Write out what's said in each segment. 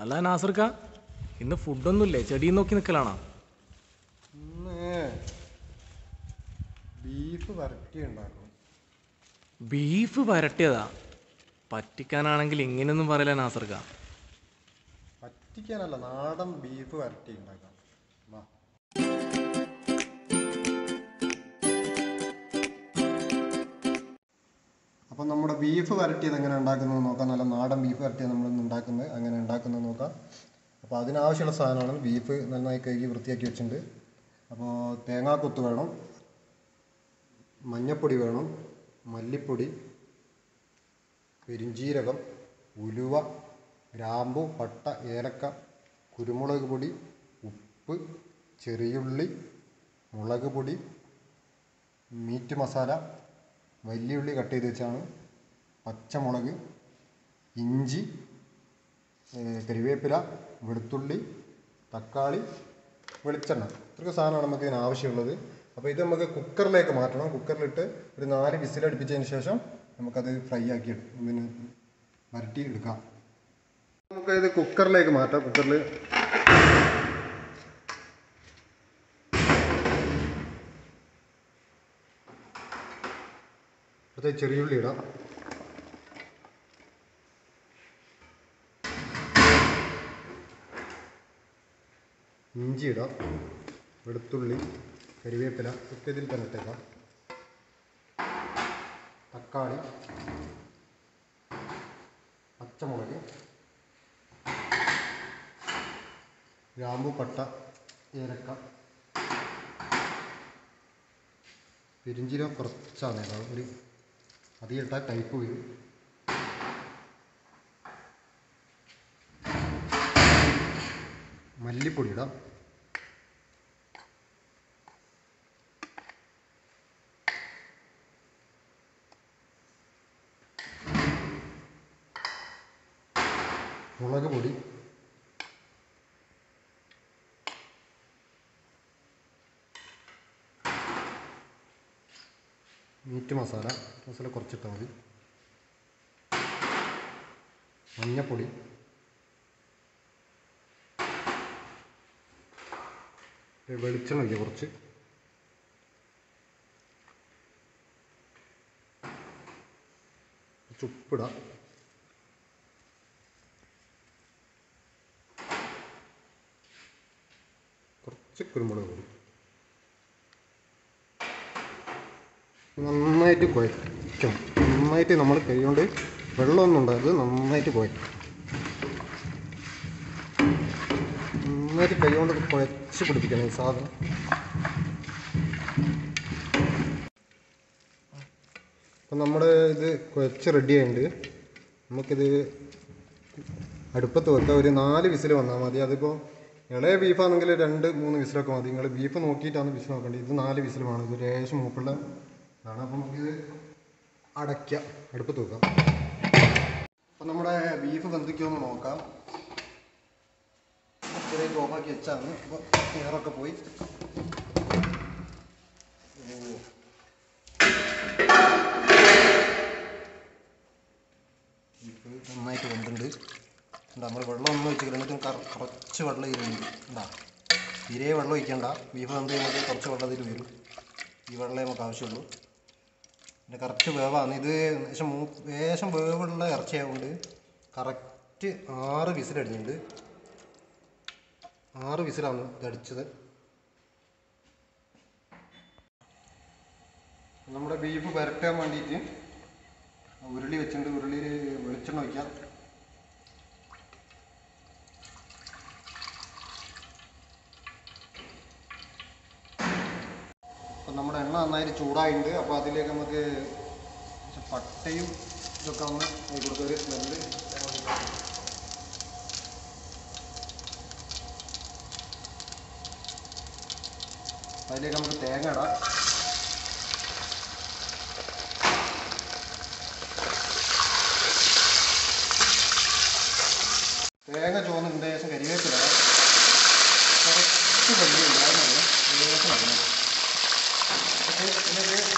അല്ല നാസർക്ക ഇന്ന് ഫുഡൊന്നുമില്ലേ ചെടിയും നോക്കി നിൽക്കലാണോ ഇന്ന് ബീഫ് വരട്ടി ഉണ്ടാക്കണം ബീഫ് വരട്ടിയതാ പറ്റിക്കാനാണെങ്കിൽ ഇങ്ങനെയൊന്നും പറയില്ല നാസർക്ക പറ്റിക്കാനല്ല നാടൻ ബീഫ് വരട്ടി ഉണ്ടാക്കാം വാ അപ്പം നമ്മുടെ ബീഫ് വരട്ടിയത് എങ്ങനെ ഉണ്ടാക്കുന്നത് നോക്കാം നല്ല നാടൻ ബീഫ് വരട്ടിയത് നമ്മൾ ഇന്ന് ഉണ്ടാക്കുന്നത് അങ്ങനെ ഉണ്ടാക്കുന്നത് നോക്കാം അപ്പോൾ അതിനാവശ്യമുള്ള സാധനമാണ് ബീഫ് നന്നായി കഴുകി വൃത്തിയാക്കി വെച്ചിട്ടുണ്ട് അപ്പോൾ തേങ്ങാക്കൊത്ത് വേണം മഞ്ഞപ്പൊടി വേണം മല്ലിപ്പൊടി പെരിഞ്ചീരകം ഉലുവ ഗ്രാമ്പു പട്ട ഏലക്ക കുരുമുളക് പൊടി ഉപ്പ് ചെറിയുള്ളി മുളക് പൊടി മീറ്റ് മസാല വലിയുള്ളി കട്ട് ചെയ്ത് വെച്ചാണ് പച്ചമുളക് ഇഞ്ചി ഏഹ് കരിവേപ്പില വെളുത്തുള്ളി തക്കാളി വെളിച്ചെണ്ണ ഇത്രയൊക്കെ സാധനമാണ് നമുക്ക് ഇതിന് ആവശ്യമുള്ളത് അപ്പോൾ ഇത് നമുക്ക് കുക്കറിലേക്ക് മാറ്റണം കുക്കറിലിട്ട് ഒരു നാല് വിസിലടുപ്പിച്ചതിന് ശേഷം നമുക്കത് ഫ്രൈ ആക്കി എടു- പിന്നെ വരട്ടി എടുക്കാം നമുക്ക് ഇത് കുക്കറിലേക്ക് മാറ്റാം കുക്കറിൽ അടുത്ത ചെറിയുള്ളി ഇടാം ഇഞ്ചി ഇടാം വെളുത്തുള്ളി കരിവേപ്പില ഒക്കെ ഇതിൽ തന്നെ ഇട്ടേക്കാം തക്കാളി പച്ചമുളക് ഗ്രാമ്പു പട്ട ഏലക്ക പെരിഞ്ചീരകം കുറച്ചാണ് ഇടാം ഒരു അധികം ഇട്ടാൽ കയ്പ്പ് വരും മല്ലിപ്പൊടി ഇടാം മുളക് പൊടി മീറ്റ് മസാല മസാല കുറച്ചിട്ടാൽ മതി മഞ്ഞപ്പൊടി ഒരു വെളിച്ചെണ്ണ ഒഴിക്കുക കുറച്ച് കുറച്ച് ഉപ്പിടാം കുറച്ച് കുരുമുളക് പൊടി നന്നായിട്ട് കുഴയ്ക്കണം നന്നായിട്ട് നമ്മൾ കൈ കൊണ്ട് വെള്ളമൊന്നും ഉണ്ടാകരുത് നന്നായിട്ട് കുഴയ്ക്കണം നന്നായിട്ട് കൈ കൊണ്ട് കുഴച്ച് പിടിപ്പിക്കണം ഈ സാധനം അപ്പം നമ്മുടെ ഇത് കുഴച്ച് റെഡി ആയിട്ടുണ്ട് നമുക്കിത് അടുപ്പത്ത് വെക്കാം ഒരു നാല് വിസിൽ വന്നാൽ മതി അതിപ്പോൾ ഇളയ ബീഫാണെങ്കിൽ രണ്ട് മൂന്ന് വിസിലൊക്കെ മതി നിങ്ങൾ ബീഫ് നോക്കിയിട്ടാണ് വിസിൽ നോക്കേണ്ടത് ഇത് നാല് വിസിൽ വേണം ഇത് ലേശം മൂപ്പുള്ള ഇതാണ് അപ്പം നമുക്കിത് അടയ്ക്കാം അടുപ്പത്ത് വെക്കാം അപ്പം നമ്മുടെ ബീഫ് ബന്ധിക്കുമെന്ന് നോക്കാം ചെറിയ ഓഫാക്കി വെച്ചാണ് അപ്പോൾ എയറൊക്കെ പോയി ഓ ബീഫ് നന്നായിട്ട് വെന്തുണ്ട് എന്താ നമ്മൾ വെള്ളം ഒന്നും ഒഴിച്ചില്ല എന്നിട്ടും കറ- കുറച്ച് വെള്ളം ഇതിലുണ്ട് എന്താ തീരെ വെള്ളം ഒഴിക്കണ്ട ബീഫ് വെന്ത് കഴിഞ്ഞാൽ കുറച്ച് വെള്ളം ഇതിൽ വരും ഈ വെള്ളമേ നമുക്ക് ആവശ്യമുള്ളൂ പിന്നെ കറക്റ്റ് വേവാണ് ഇത് ഏകദേശം മൂ ഏകദേശം വേവുള്ള ഇറച്ചിയായതുകൊണ്ട് കറക്റ്റ് ആറ് വിസിലടിഞ്ഞിട്ടുണ്ട് ആറ് വിസിലാണ് ഇത് അടിച്ചത് നമ്മുടെ ബീഫ് വരട്ടാൻ വേണ്ടിയിട്ട് ഉരുളി വെച്ചിട്ടുണ്ട് ഉരുളിയിൽ വെളിച്ചെണ്ണ വയ്ക്കാം അപ്പം നമ്മുടെ എണ്ണ നന്നായിട്ട് ചൂടായിട്ടുണ്ട് അപ്പോൾ അതിലേക്ക് നമുക്ക് കുറച്ച് പട്ടയും ഇതൊക്കെ ഒന്ന് കൊടുത്ത ഒരു സ്മെല്ല് അതിലേക്ക് നമുക്ക് തേങ്ങ ഇടാം തേങ്ങ ചോന്നിട്ടുണ്ട് ശേഷം കരിവേപ്പില കുറച്ച് വലിയ ഉണ്ടാകുന്നത് ലേശം ഇടണം. പക്ഷേ ഇതിലേക്ക്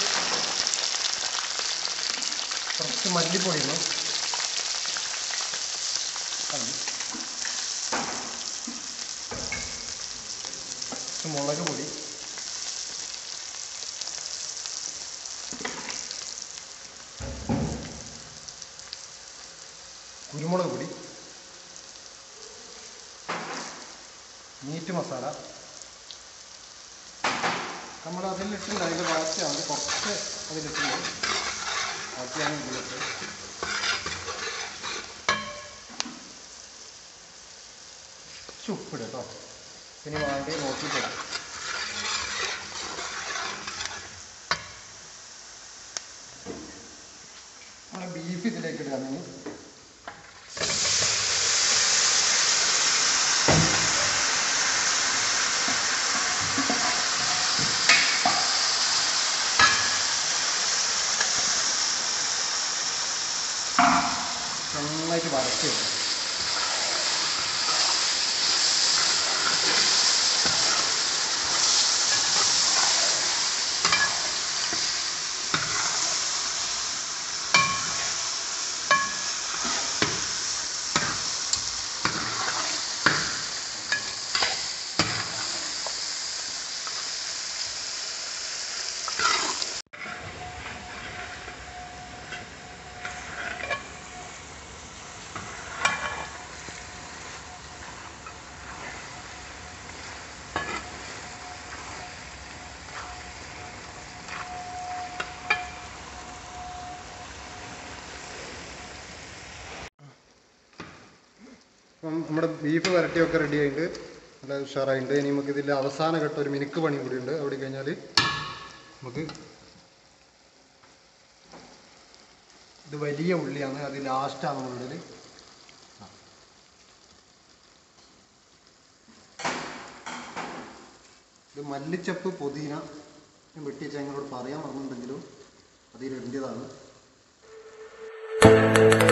കുറച്ച് മല്ലിപ്പൊടി ഇടണം അത് കുറച്ച് മുളക് പൊടി കുരുമുളക് പൊടി മീറ്റ് മസാല നമ്മൾ അതിലിട്ടുണ്ട് അതിൻ്റെ ബാക്കിയാണ് കുറച്ച് അതിലിട്ടുണ്ട് ബാക്കിയാണ് ഇതിലിട്ട് കുറച്ച് ഉപ്പിട് കേട്ടോ ഇനി വേണ്ടി നോക്കിയിട്ടിടാം നമ്മുടെ ബീഫ് ഇതിലേക്ക് ഇടുക നീ നന്നായിട്ട് വരച്ച് വെക്കണം. അപ്പം നമ്മുടെ ബീഫ് വരട്ടിയൊക്കെ റെഡി ആയിട്ട് നല്ല ഉഷാറായിട്ടുണ്ട് ഇനി നമുക്ക് ഇതിൽ അവസാന ഘട്ടം ഒരു മിനുക്ക് പണി കൂടി ഉണ്ട് അവിടെ കഴിഞ്ഞാൽ നമുക്ക് ഇത് വലിയ ഉള്ളിയാണ് അത് ലാസ്റ്റാണ് നമ്മളുടെ ഇത് മല്ലിച്ചപ്പ് പുതിന ഞാൻ വെട്ടിച്ച ഞങ്ങളോട് പറയാൻ പറഞ്ഞിട്ടുണ്ടെങ്കിലും അതിലിടേണ്ടതാണ്